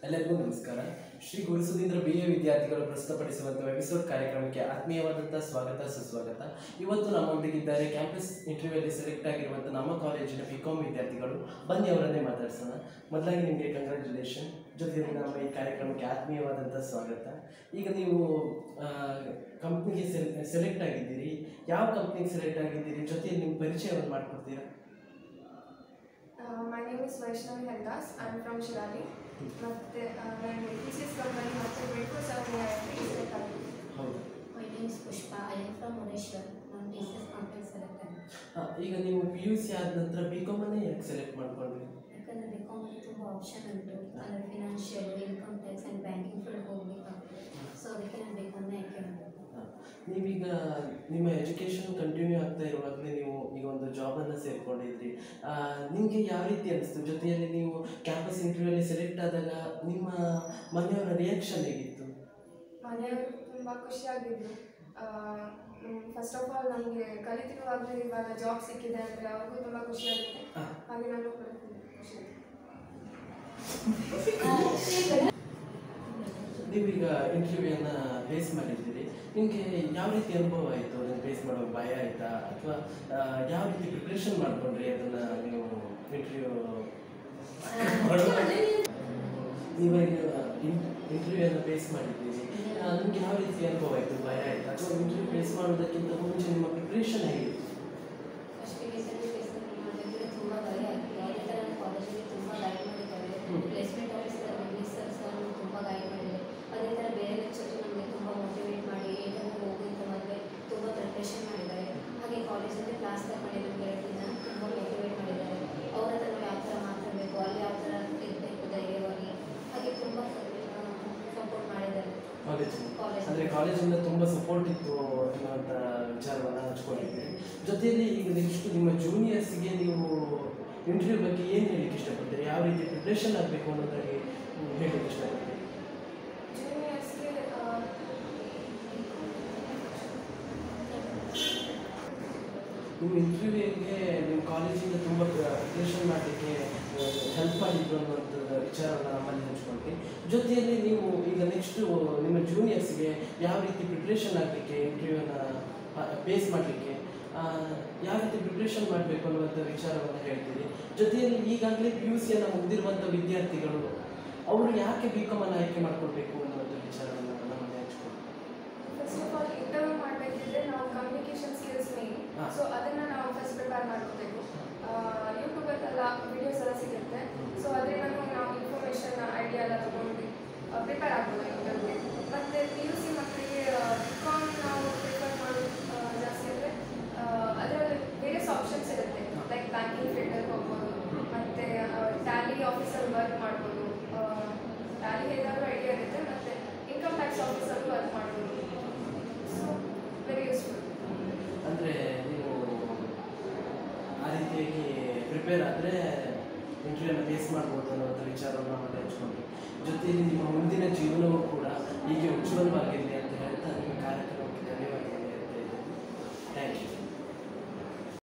ಎಲ್ಲರಿಗೂ ನಮಸ್ಕಾರ Shri ಗುರುಸುಧೀಂದ್ರ B A ವಿದ್ಯಾರ್ಥಿಗಳು ಪ್ರಸ್ತುತಪಡಿಸುವಂತಹ ಎಪಿಸೋಡ್ ಕಾರ್ಯಕ್ರಮಕ್ಕೆ ಆತ್ಮೀಯವಾದಂಥ ಸ್ವಾಗತ ಸುಸ್ವಾಗತ ಇವತ್ತು ನಮ್ಮೊಂದಿಗಿದ್ದಾರೆ ಕ್ಯಾಂಪಸ್ ಇಂಟರ್ವ್ಯೂಯಲ್ಲಿ ಸೆಲೆಕ್ಟ್ ಆಗಿರುವಂಥ ನಮ್ಮ ಕಾಲೇಜಿನ ಬಿ ಕಾಮ್ ವಿದ್ಯಾರ್ಥಿಗಳು ಬನ್ನಿ ಅವರನ್ನೇ ಮಾತಾಡ್ಸೋಣ ಮೊದಲಾಗಿ ನಿಮಗೆ ಕಂಗ್ರ್ಯಾಚುಲೇಷನ್ ಜೊತೆಗೆ ನಮ್ಮ ಈ ಕಾರ್ಯಕ್ರಮಕ್ಕೆ ಆತ್ಮೀಯವಾದಂಥ ಸ್ವಾಗತ ಈಗ ನೀವು ಕಂಪ್ನಿಗೆ ಸೆಲೆಕ್ಟ್ ಆಗಿದ್ದೀರಿ ಯಾವ ಕಂಪ್ನಿಗೆ ಸೆಲೆಕ್ಟ್ ಆಗಿದ್ದೀರಿ ಜೊತೆಯಲ್ಲಿ ನಿಮ್ಮ ಪರಿಚಯವನ್ನು ಮಾಡಿಕೊಡ್ತೀರಾ Uh, my name is Vaishnavi Hendas. I'm from Shirali. ಮತ್ತೆ ನಾನು ಟಿ ಸಿ ಎಸ್ ಕಂಪನಿ ಮತ್ತು ಮೆಟ್ರೋ ಸೆವೆನ್ ಸೆಲೆಕ್ಟ್ ಆಗಿದ್ದೀನಿ ಹೌದು My name is Pushpa. I am from Mureshwar. ನಾನು TCS ಕಂಪ್ನಿ ಸೆಲೆಕ್ಟ್ ಆಗಿದೆ ಹಾಂ ಈಗ ನೀವು ಪಿ ಯು ಸಿ ಆದ ನಂತರ ಬಿ ಕಾಮನ್ನೇ ಯಾಕೆ ಸೆಲೆಕ್ಟ್ ಮಾಡ್ಕೊಂಡ್ರಿ ಯಾಕಂದರೆ ಬಿ ಕಾಮಲ್ಲಿ ತುಂಬ ಆಪ್ಷನ್ ಉಂಟು ಅಂದರೆ financial income tax and banking field ಹೋಗ್ಬೇಕಾಗ್ತದೆ ಸೊ ಅದಕ್ಕೆ ನಾನು ಬಿ ಕಾಮ್ನೇ ಆಯ್ಕೆ ಮಾಡಿದೆ ಹಾ. ನೀವೀಗ ನಿಮ್ಮ ಎಜುಕೇಷನ್ ಕಂಟಿನ್ಯೂ ಆಗ್ತಾ ಇರುವಾಗಲೇ ನೀವು ಈಗ ಒಂದು ಜಾಬನ್ನು ಸೇರಿಕೊಂಡಿದ್ರಿ ನಿಮಗೆ ಯಾವ ರೀತಿ ಅನಿಸ್ತು ಜೊತೆಯಲ್ಲಿ ನೀವು ಕ್ಯಾಂಪಸ್ ಇಂಟರ್ವ್ಯೂಯಲ್ಲಿ ಸೆಲೆಕ್ಟ್ ಆದಾಗ ನಿಮ್ಮ ಮನೆಯವರ ರಿಯಾಕ್ಷನ್ ಹೇಗಿತ್ತು ಮನೆಯವರು ತುಂಬ ಖುಷಿಯಾಗಿದ್ರು ಫಸ್ಟ್ ಆಫ್ ಆಲ್ ನಮಗೆ ಕಲಿತಿರುವಾಗಲೇ ಇವಾಗ ಜಾಬ್ ಸಿಕ್ಕಿದೆ ಅಂದರೆ ಅವ್ರಿಗೂ ತುಂಬ ಖುಷಿಯಾಗುತ್ತೆ ಹಾ. ಹಾಗೆ ನನಗೂ ಕೂಡ ತುಂಬ ಖುಷಿ ನೀವೀಗ ಇಂಟರ್ವ್ಯೂಯನ್ನು ಫೇಸ್ ಮಾಡಿದ್ದೀರಿ ನಿಮಗೆ ಯಾವ ರೀತಿ ಅನುಭವ ಆಯಿತು ಅದನ್ನು ಫೇಸ್ ಮಾಡೋ ಭಯ ಆಯಿತಾ ಅಥವಾ ಯಾವ ರೀತಿ ಪ್ರಿಪ್ರೇಷನ್ ಮಾಡ್ಕೊಂಡ್ರಿ ಅದನ್ನು ನೀವು ಇಂಟರ್ವ್ಯೂ ನೀವಾಗ ಇಂಟರ್ವ್ಯೂಯನ್ನು ಫೇಸ್ ಮಾಡಿದ್ದೀರಿ ನಿಮಗೆ ಯಾವ ರೀತಿ ಅನುಭವ ಆಯಿತು ಭಯ ಆಯಿತು ಅಥವಾ ಇಂಟರ್ವ್ಯೂ ಫೇಸ್ ಮಾಡೋದಕ್ಕಿಂತ ಮುಂಚೆ ನಿಮ್ಮ ಪ್ರಿಪ್ರೇಷನ್ ಹೇಗಿತ್ತು ಫಸ್ಟಿಗೆ ಸರ್ಟಿಫಿಕೇಟ್ ಮಾಡಬೇಕಿದ್ರೆ ತುಂಬ ಭಯ ಆಗ್ತದೆ ಅದೇ ಥರ ನನ್ನ ಕಾಲೇಜಲ್ಲಿ ತುಂಬ ಗೈಡ್ ಮಾಡಿದ್ದಾರೆ ಹ್ಮ್. ಪ್ಲೇಸ್ಮೆಂಟ್ ಆಫೀಸರ್ ಮಿನಿಸ್ಟರ್ ಸರ್ ತುಂಬ ಗೈಡ್ ಮಾಡಿದ್ದಾರೆ ಅದೇ ಥರ ಬೇರೆ ಲೆಕ್ಚರ್ಸ್ ನಮಗೆ ತುಂಬ ಮೋಟಿವೇಟ್ ಮಾಡಿ ಇಂಟರ್ವ್ಯೂ ಹೋಗಿ ಅಂತ ಮದುವೆ ತುಂಬ ಪ್ರಿಪ್ರೇಷನ್ ಮಾಡಿದ್ದಾರೆ ಹಾಗೆ ಕಾಲೇಜಲ್ಲಿ ಕ್ಲಾಸ್ ತಗೊಂಡು ನಮಗೆ ಎರಡು ದಿನ ತುಂಬ ಮೋಟಿವೇಟ್ ಮಾಡಿದ್ದಾರೆ ಅವ್ರ ಹತ್ರ ನಾವು ಯಾವ ಥರ ಮಾತಾಡಬೇಕು ಅಲ್ಲಿ ಯಾವ ಥರ ಇರಬೇಕು ಧೈರ್ಯವಾಗಿ ಹಾಗೆ ತುಂಬ ಸಪೋರ್ಟ್ ಮಾಡಿದ್ದಾರೆ ಕಾಲೇಜ್ ಕಾಲೇಜ್ ಅಂದರೆ ಕಾಲೇಜಿಂದ ತುಂಬ ಸಪೋರ್ಟ್ ಇತ್ತು ಅನ್ನುವಂಥ ವಿಚಾರವನ್ನು ಹಂಚ್ಕೊಂಡಿದ್ದೀರಿ ಜೊತೆಯಲ್ಲಿ ಈಗ ನೆಕ್ಸ್ಟ್ ನಿಮ್ಮ ಜೂನಿಯರ್ಸ್ಗೆ ನೀವು ಇಂಟರ್ವ್ಯೂ ಬಗ್ಗೆ ಏನು ಹೇಳಲಿಕ್ಕೆ ಇಷ್ಟಪಡ್ತೀರಿ ಯಾವ ರೀತಿ ಪ್ರಿಪ್ರೇಷನ್ ಆಗಬೇಕು ಅನ್ನೋದಾಗಿ ನೀವು ಹೇಳಲಿಕ್ಕೆ ಇಷ್ಟಪಡ್ತೀರಿ ಜೂನಿಯರ್ಸ್ಗೆ ನಿಮ್ಮ ಇಂಟರ್ವ್ಯೂಗೆ ನಿಮ್ಮ ಕಾಲೇಜಿಂದ ತುಂಬ ಪ್ರಿಪ್ರೇಷನ್ ಮಾಡಲಿಕ್ಕೆ ಹೆಲ್ಪ್ ಮಾಡಿದ್ರು ಅನ್ನುವಂಥದ್ದು ವಿಚಾರವನ್ನು ನಮ್ಮಲ್ಲಿ ಹಂಚ್ಕೊಂಡ್ರಿ ಜೊತೆಯಲ್ಲಿ ನೀವು ಈಗ ನೆಕ್ಸ್ಟು ನಿಮ್ಮ ಜೂನಿಯರ್ಸ್ಗೆ ಯಾವ ರೀತಿ ಪ್ರಿಪ್ರೇಷನ್ ಆಗಲಿಕ್ಕೆ ಇಂಟರ್ವ್ಯೂನ ಫೇಸ್ ಮಾಡಲಿಕ್ಕೆ ಯಾವ ರೀತಿ ಪ್ರಿಪ್ರೇಷನ್ ಮಾಡಬೇಕು ಅನ್ನುವಂಥ ವಿಚಾರವನ್ನು ಹೇಳ್ತೀರಿ ಜೊತೆಯಲ್ಲಿ ಈಗಾಗಲೇ ಪಿ ಯು ಸಿಯನ್ನು ಮುಗಿದಿರುವಂಥ ವಿದ್ಯಾರ್ಥಿಗಳು ಅವರು ಯಾಕೆ ಬಿ ಕಾಮನ್ನು ಆಯ್ಕೆ ಮಾಡ್ಕೊಳ್ಬೇಕು ಅನ್ನುವಂಥ ವಿಚಾರವನ್ನು ನಮ್ಮಲ್ಲಿ ಹಂಚ್ಕೊಂಡು ಫಸ್ಟ್ ಆಫ್ ಆಲ್ ಇಂಟರ್ವ್ಯೂ ಮಾಡಬೇಕಿದ್ರೆ ನಾವು ಕಮ್ಯುನಿಕೇಷನ್ ಸ್ಕಿಲ್ಸ್ ಮೇನ್ ಹಾ. ಸೊ ಅದನ್ನು ನಾವು ಫಸ್ಟ್ ಪ್ರಿಪೇರ್ ಮಾಡ್ಕೋಬೇಕು ಯೂಟ್ಯೂಬಲ್ಲೆಲ್ಲ ವಿಡಿಯೋಸ್ ಎಲ್ಲ ಸಿಗುತ್ತೆ ಸೊ ಅದರಿಂದ ನಾವು ಇನ್ಫಾರ್ಮೇಷನ್ ಐಡಿಯಾ ಎಲ್ಲ ತೊಗೊಂಡು ಪ್ರಿಪೇರ್ ಆಗ್ಬೋದು ಇಂಟರ್ವ್ಯೂಗೆ ಮತ್ತು ಪಿ ಯು ಸಿ ಮಕ್ಕಳಿಗೆ ಬಿಕಾಮ್ ನಾವು ಪ್ರಿಫರ್ ಮಾಡೋದು ಆ, ಜಾಸ್ತಿ ಅಂದರೆ ಅದರಲ್ಲಿ ವೇರಿಯಸ್ ಆಪ್ಷನ್ಸ್ ಇರುತ್ತೆ ಲೈಕ್ ಬ್ಯಾಂಕಿಂಗ್ ಫೀಲ್ಡಲ್ಲಿ ಹೋಗ್ಬೋದು ಮತ್ತು ಟ್ಯಾಲಿ ಆಫೀಸಲ್ಲಿ ವರ್ಕ್ ಮಾಡ್ಬೋದು ಟ್ಯಾಲಿ ಹೇಗಾದರೂ ಐಡಿಯಾ ಇರುತ್ತೆ ಮತ್ತು ಇನ್ಕಮ್ ಟ್ಯಾಕ್ಸ್ ಆಫೀಸಲ್ಲೂ ವರ್ಕ್ ಮಾಡ್ಬೋದು ಸೊ ವೆರಿ ಯೂಸ್ಫುಲ್ ಅಂದರೆ ನೀವು ಆ ರೀತಿಯಾಗಿ ಪ್ರಿಪೇರ್ ಆದರೆ ಇಂಟರ್ವ್ಯೂನ ಫೇಸ್ ಮಾಡ್ಬೋದು ಅನ್ನೋಂಥ ವಿಚಾರವನ್ನು ನಮ್ಮಲ್ಲಿ ಹಂಚ್ಕೊಂಡ್ರಿ ಜೊತೆಯಲ್ಲಿ ನಿಮ್ಮ ಮುಂದಿನ ಜೀವನವೂ ಕೂಡ ಹೀಗೆ ಉಜ್ವಲವಾಗಿರಲಿ